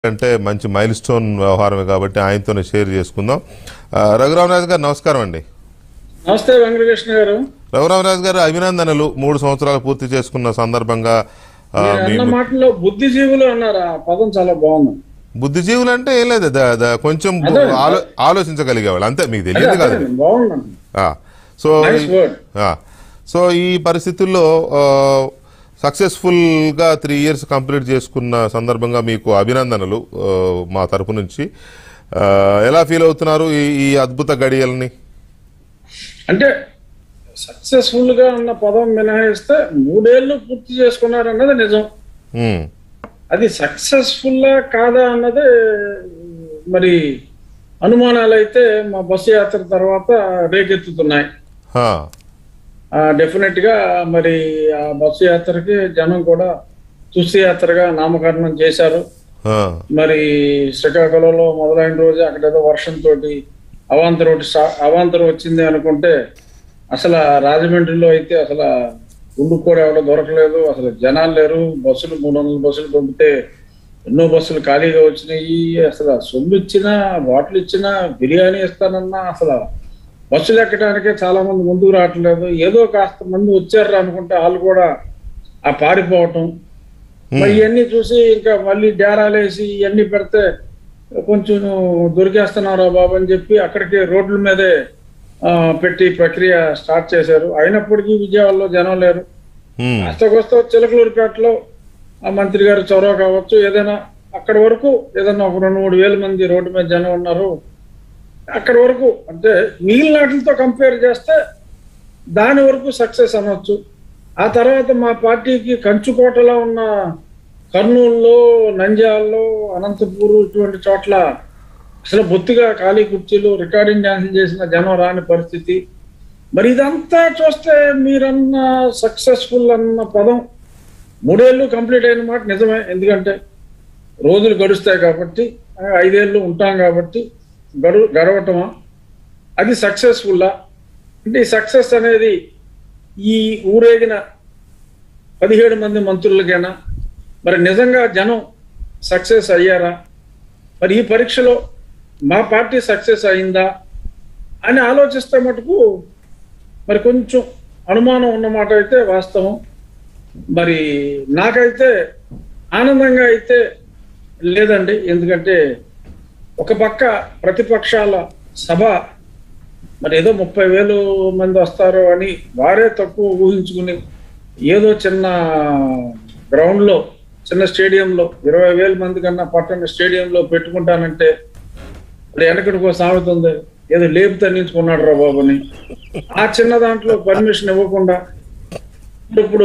అంటే మంచి mile stone వ్యవహారమే కాబట్టి ఆయనతోనే షేర్ చేసుకుందాం ఆ, రఘురామరాజు గారు నమస్కారం అండి నమస్తే వెంకటకృష్ణ గారు రఘురామరాజు గారు అభినందనలు మూడు సంవత్సరాలు పూర్తి చేసుకున్న సందర్భంగా ఆ, మీరు మీ అన్న మాటలో బుద్ధిజీవులు అన్నారు ఆ పదం చాలా బాగుంది బుద్ధిజీవులు అంటే ఏం లేదు ద- ద- కొంచెం అదే. ఆలో- ఆలోచించగలిగేవాళ్ళు అంతే మీకు తెలియదు కాదు అదే, బాగుందండి ఆ, సో నైస్ వర్డ్ ఆ, సో ఈ పరిస్థితుల్లో సక్సెస్ఫుల్గా త్రీ ఇయర్స్ కంప్లీట్ చేసుకున్న సందర్భంగా మీకు అభినందనలు ఆ, మా తరపు నుంచి ఆ, ఎలా ఫీల్ అవుతున్నారు ఈ ఈ అద్భుత గడియల్ని అంటే సక్సెస్ఫుల్ గా ఉన్న పదం మినహాయిస్తే మూడేళ్లు పూర్తి చేసుకున్నారు అన్నది నిజం ఉమ్, అది సక్సెస్ఫుల్ కాదా అన్నది మరి అనుమానాలు అయితే మా బస్సు యాత్ర తర్వాత రేకెత్తుతున్నాయి హా, డెఫినెట్ గా మరి ఆ బస్సు యాత్రకి జనం కూడా తుస్సు యాత్రగా నామకరణం చేశారు హా, మరి శ్రీకాకుళంలో మొదలైన రోజు అక్కడ ఏదో వర్షంతో అవాంతరం ఒకటి స్టా- అవాంతరం వచ్చింది అనుకుంటే అసలు ఆ రాజమండ్రిలో అయితే అసలు ఉండు కూడా ఎవడో దొరకలేదు అసలు జనాలు లేరు బస్సులు మూడు వందల బస్సులు పంపితే ఎన్నో బస్సులు ఖాళీగా వచ్చినాయి అసలు సొమ్ము ఇచ్చినా బాటిల్ ఇచ్చినా బిర్యానీ ఇస్తానన్నా అసలు బస్సులు ఎక్కడానికే చాలా మంది ముందుకు రావట్లేదు ఏదో కాస్త మంది వచ్చారు అనుకుంటే వాళ్ళు కూడా ఆ పారిపోవటం మరి ఇవన్నీ చూసి ఇంకా మళ్ళీ డేరాలు వేసి ఇవన్నీ పెడితే కొంచెం దొరికేస్తున్నారా బాబు అని చెప్పి అక్కడికి రోడ్ల మీదే ఆ, పెట్టి ప్రక్రియ స్టార్ట్ చేశారు అయినప్పటికీ విజయవాడలో జనం లేరు ఉమ్, కాస్తకొస్త చిలకలూరుపేటలో ఆ మంత్రి గారు చొరవ కావచ్చు ఏదైనా అక్కడి వరకు ఏదైనా ఒక రెండు మూడు వేల మంది రోడ్డు మీద జనం ఉన్నారు అక్కడి వరకు అంటే మిగిలిన వాటితో కంపేర్ చేస్తే దాని వరకు సక్సెస్ అనొచ్చు ఆ తర్వాత మా పార్టీకి కంచుకోటలో ఉన్న కర్నూలులో నంద్యాలలో అనంతపూర్ ఇటువంటి చోట్ల అసలు బొత్తిగా ఖాళీ కుర్చీలు రికార్డింగ్ డాన్సులు చేసిన జనం రాని పరిస్థితి మరి ఇదంతా చూస్తే మీరన్న సక్సెస్ఫుల్ అన్న పదం మూడేళ్ళు కంప్లీట్ అయిన మాట నిజమే ఎందుకంటే రోజులు గడుస్తాయి కాబట్టి ఆ, ఐదేళ్ళు ఉంటాం కాబట్టి గడు గడవటమా అది సక్సెస్ఫుల్లా అంటే ఈ సక్సెస్ అనేది ఈ ఊరేగిన పదిహేడు మంది మంత్రులకైనా మరి నిజంగా జనం సక్సెస్ అయ్యారా మరి ఈ పరీక్షలో మా పార్టీ సక్సెస్ అయిందా అని ఆలోచిస్తే మటుకు మరి కొంచెం అనుమానం ఉన్నమాట అయితే వాస్తవం మరి నాకైతే ఆనందంగా అయితే లేదండి ఎందుకంటే ఒక పక్క ప్రతిపక్షాల సభ మరి ఏదో ముప్పై వేలు మంది వస్తారు అని వారే తక్కువ ఊహించుకుని ఏదో చిన్న గ్రౌండ్లో చిన్న స్టేడియంలో ఇరవై వేల మంది కన్నా పట్టణ స్టేడియంలో పెట్టుకుంటానంటే మరి వెనకడికి ఒక సామెత ఉంది ఏదో లేపు తన్నించుకున్నాడు రా బాబుని ఆ చిన్న దాంట్లో పర్మిషన్ ఇవ్వకుండా ఇప్పుడు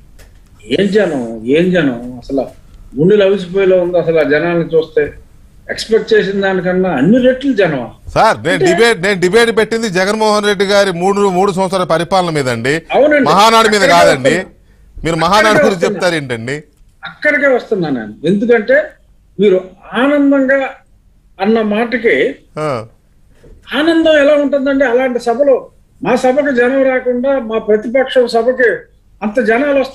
ఏం జనం ఏం జనం అసలు గుండెలు అవిసిపోయేలా ఉంది అసలు ఆ జనాన్ని చూస్తే ఎక్స్పెక్ట్ చేసిన దానికన్నా అన్ని రెట్లు జనం సార్ నేను డిబేట్ నేను డిబేట్ పెట్టింది జగన్మోహన్ రెడ్డి గారి మూడు మూడు సంవత్సరాల పరిపాలన మీద అండి అవునండి. మహానాడు మీద అక్కడే కాదండి వస్తున్నా. మీరు మహానాడు అక్కడే గురించి వస్తున్నా. చెప్తారు ఏంటండి అక్కడికే వస్తున్నా నేను ఎందుకంటే మీరు ఆనందంగా అన్న మాటకి ఆ, ఆనందం ఎలా ఉంటుందండి అలాంటి సభలో మా సభకు జనం రాకుండా మా ప్రతిపక్షం సభకి అంత జనాలు వస్తే